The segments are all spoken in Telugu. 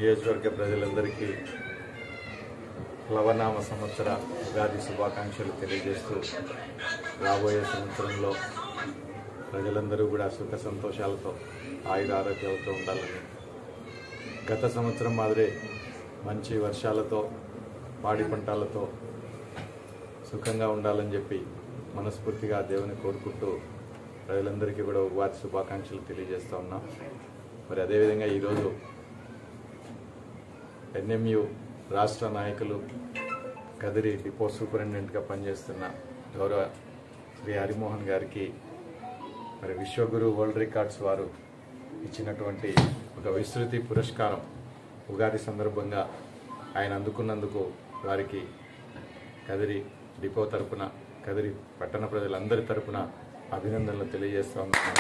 నియోజకవర్గ ప్రజలందరికీ ప్లవనామ సంవత్సర ఉగాది శుభాకాంక్షలు తెలియజేస్తూ రాబోయే సంవత్సరంలో ప్రజలందరూ కూడా సుఖ సంతోషాలతో ఆయుర ఆరోగ్యాలతో ఉండాలని గత సంవత్సరం మాదిరే మంచి వర్షాలతో పాడి పంటలతో సుఖంగా ఉండాలని చెప్పి మనస్ఫూర్తిగా దేవుని కోరుకుంటూ ప్రజలందరికీ కూడా ఉగాది శుభాకాంక్షలు తెలియజేస్తా ఉన్నాం మరి అదేవిధంగా ఈరోజు ఎన్ఎంయు రాష్ట్ర నాయకులు కదిరి డిపో సూపరింటెండెంట్గా పనిచేస్తున్న గౌరవ శ్రీ హరిమోహన్ గారికి మరి విశ్వగురు వరల్డ్ రికార్డ్స్ వారు ఇచ్చినటువంటి ఒక విస్తృతి పురస్కారం ఉగాది సందర్భంగా ఆయన అందుకున్నందుకు వారికి కదిరి డిపో తరపున కదిరి పట్టణ ప్రజలందరి తరపున అభినందనలు తెలియజేస్తా ఉన్నాను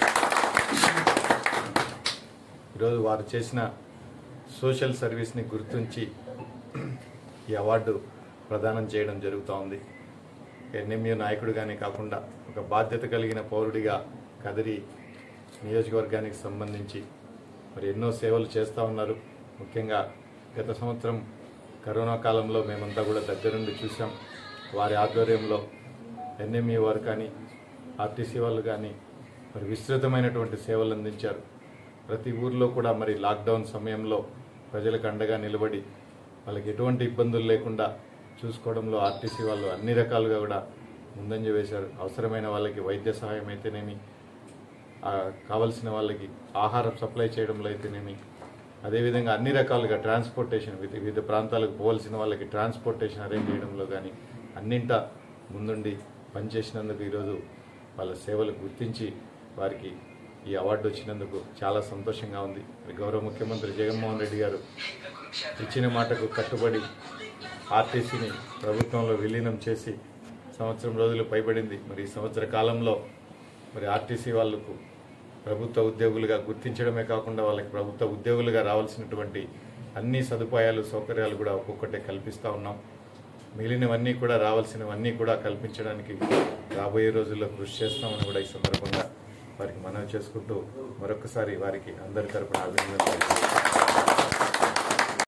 ఈరోజు వారు చేసిన సోషల్ సర్వీస్ని గుర్తించి ఈ అవార్డు ప్రదానం చేయడం జరుగుతూ ఉంది ఎన్ఎంయూ నాయకుడిగానే కాకుండా ఒక బాధ్యత కలిగిన పౌరుడిగా కదిరి నియోజకవర్గానికి సంబంధించి మరి ఎన్నో సేవలు చేస్తూ ఉన్నారు ముఖ్యంగా గత సంవత్సరం కరోనా కాలంలో మేమంతా కూడా దగ్గరుండి చూసాం వారి ఆధ్వర్యంలో ఎన్ఎంఈ వారు కానీ ఆర్టీసీ వాళ్ళు కానీ మరి విస్తృతమైనటువంటి సేవలు అందించారు ప్రతి ఊర్లో కూడా మరి లాక్డౌన్ సమయంలో ప్రజలకు అండగా నిలబడి వాళ్ళకి ఎటువంటి ఇబ్బందులు లేకుండా చూసుకోవడంలో ఆర్టీసీ వాళ్ళు అన్ని రకాలుగా కూడా ముందంజ వేశారు అవసరమైన వాళ్ళకి వైద్య సహాయం అయితేనేమి ఆ, కావలసిన వాళ్ళకి ఆహారం సప్లై చేయడంలో అయితేనేమి అదేవిధంగా అన్ని రకాలుగా ట్రాన్స్పోర్టేషన్ వివిధ వివిధ ప్రాంతాలకు పోవాల్సిన వాళ్ళకి ట్రాన్స్పోర్టేషన్ అరేంజ్ చేయడంలో కానీ అన్నింట ముందుండి పనిచేసినందుకు ఈరోజు వాళ్ళ సేవలు గుర్తించి వారికి ఈ అవార్డు వచ్చినందుకు చాలా సంతోషంగా ఉంది మరి గౌరవ ముఖ్యమంత్రి జగన్మోహన్ రెడ్డి గారు ఇచ్చిన మాటకు కట్టుబడి ఆర్టీసీని ప్రభుత్వంలో విలీనం చేసి సంవత్సరం రోజులు పైబడింది మరి ఈ సంవత్సర కాలంలో మరి ఆర్టీసీ వాళ్లకు ప్రభుత్వ ఉద్యోగులుగా గుర్తించడమే కాకుండా వాళ్ళకి ప్రభుత్వ ఉద్యోగులుగా రావాల్సినటువంటి అన్ని సదుపాయాలు సౌకర్యాలు కూడా ఒక్కొక్కటే కల్పిస్తూ ఉన్నాం మిగిలినవన్నీ కూడా రావాల్సినవన్నీ కూడా కల్పించడానికి రాబోయే రోజుల్లో కృషి చేస్తామని కూడా ఈ సందర్భంగా వారికి మనవి చేసుకుంటూ మరొకసారి వారికి అందరి తరపున అభినందనలు తెలియజేస్తున్నాను.